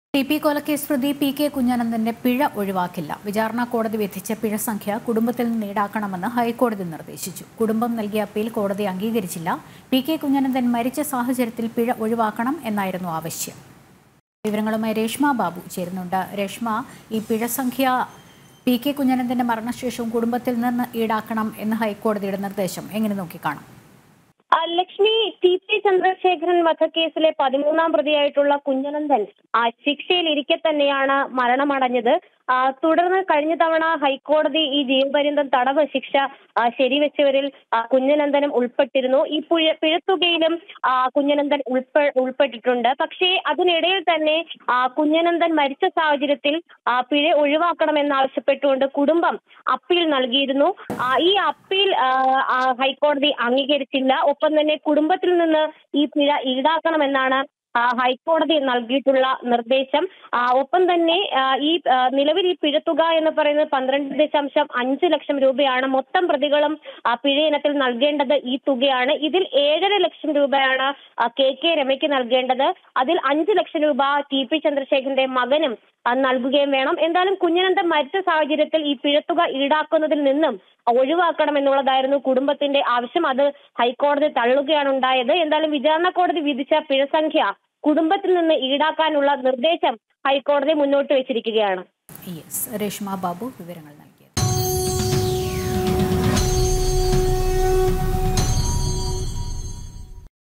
T P കൊലക്കേസ് പ്രതി P K കുഞ്ഞനന്ദന്റെ പിഴ ഒഴിവാക്കില്ല വിചാരണ കോടതി വിധിച്ച പിഴ സംഖ്യ കുടുംബത്തിൽ നിന്ന് ഈടാക്കണമെന്ന് ഹൈക്കോടതി നിർദ്ദേശിച്ചു കുടുംബം നൽകിയ അപ്പീൽ കോടതി അംഗീകരിച്ചില്ല പി കെ കുഞ്ഞനന്ദൻ മരിച്ച സാഹചര്യത്തിൽ പിഴ ഒഴിവാക്കണം എന്നായിരുന്നു ആവശ്യം വിവരങ്ങളുമായി രേഷ്മ ബാബു ചേരുന്നുണ്ട് രേഷ്മ ഈ പിഴ സംഖ്യ പി കെ കുഞ്ഞനന്ദന്റെ മരണശേഷവും കുടുംബത്തിൽ നിന്ന് ഈടാക്കണം എന്ന് ഹൈക്കോടതിയുടെ നിർദ്ദേശം എങ്ങനെ നോക്കിക്കാണും ആ, ലക്ഷ്മി ടി പി ചന്ദ്രശേഖരൻ വധക്കേസിലെ പതിമൂന്നാം പ്രതിയായിട്ടുള്ള കുഞ്ഞനന്ദൻ ആ ശിക്ഷയിൽ ഇരിക്കെ തന്നെയാണ് മരണമടഞ്ഞത് ആ, തുടർന്ന് കഴിഞ്ഞ തവണ ഹൈക്കോടതി ഈ ജീവപര്യന്തം തടവ് ശിക്ഷ ആ, ശരിവെച്ചവരിൽ ആ, കുഞ്ഞനന്ദനും ഉൾപ്പെട്ടിരുന്നു ഈ പുഴ പിഴത്തുകയിലും ആ, കുഞ്ഞനന്ദൻ ഉൾപ്പെ ഉൾപ്പെട്ടിട്ടുണ്ട് പക്ഷേ അതിനിടയിൽ തന്നെ ആ, കുഞ്ഞനന്ദൻ മരിച്ച സാഹചര്യത്തിൽ ആ, പിഴ ഒഴിവാക്കണമെന്നാവശ്യപ്പെട്ടുകൊണ്ട് കുടുംബം അപ്പീൽ നൽകിയിരുന്നു ആ, ഈ അപ്പീൽ ആ, ആ, ഹൈക്കോടതി അംഗീകരിച്ചില്ല ഒപ്പം തന്നെ കുടുംബത്തിൽ നിന്ന് ഈ പിഴ ഈടാക്കണമെന്നാണ് ആ, ഹൈക്കോടതി നൽകിയിട്ടുള്ള നിർദ്ദേശം ആ, ഒപ്പം തന്നെ ആ, ഈ ആ, നിലവിൽ ഈ പിഴത്തുക എന്ന് പറയുന്നത് പന്ത്രണ്ട് ദശാംശം അഞ്ച് ലക്ഷം രൂപയാണ് മൊത്തം പ്രതികളും ആ, പിഴ ഇനത്തിൽ നൽകേണ്ടത് ഈ തുകയാണ് ഇതിൽ ഏഴര ലക്ഷം രൂപയാണ് ആ, കെ കെ രമയ്ക്ക് നൽകേണ്ടത് അതിൽ അഞ്ച് ലക്ഷം രൂപ ടി പി ചന്ദ്രശേഖരന്റെ മകനും ആ, നൽകുകയും വേണം എന്തായാലും കുഞ്ഞനന്തൻ മരിച്ച സാഹചര്യത്തിൽ ഈ പിഴത്തുക ഈടാക്കുന്നതിൽ നിന്നും ഒഴിവാക്കണം എന്നുള്ളതായിരുന്നു കുടുംബത്തിന്റെ ആവശ്യം അത് ഹൈക്കോടതി തള്ളുകയാണ് ഉണ്ടായത് എന്തായാലും വിചാരണ കോടതി വിധിച്ച പിഴസംഖ്യ കുടുംബത്തിൽ നിന്ന് ഈടാക്കാനുള്ള നിർദ്ദേശം ഹൈക്കോടതി മുന്നോട്ട് വെച്ചിരിക്കുകയാണ് യെസ് രേഷ്മ ബാബു വിവരങ്ങൾ നൽകി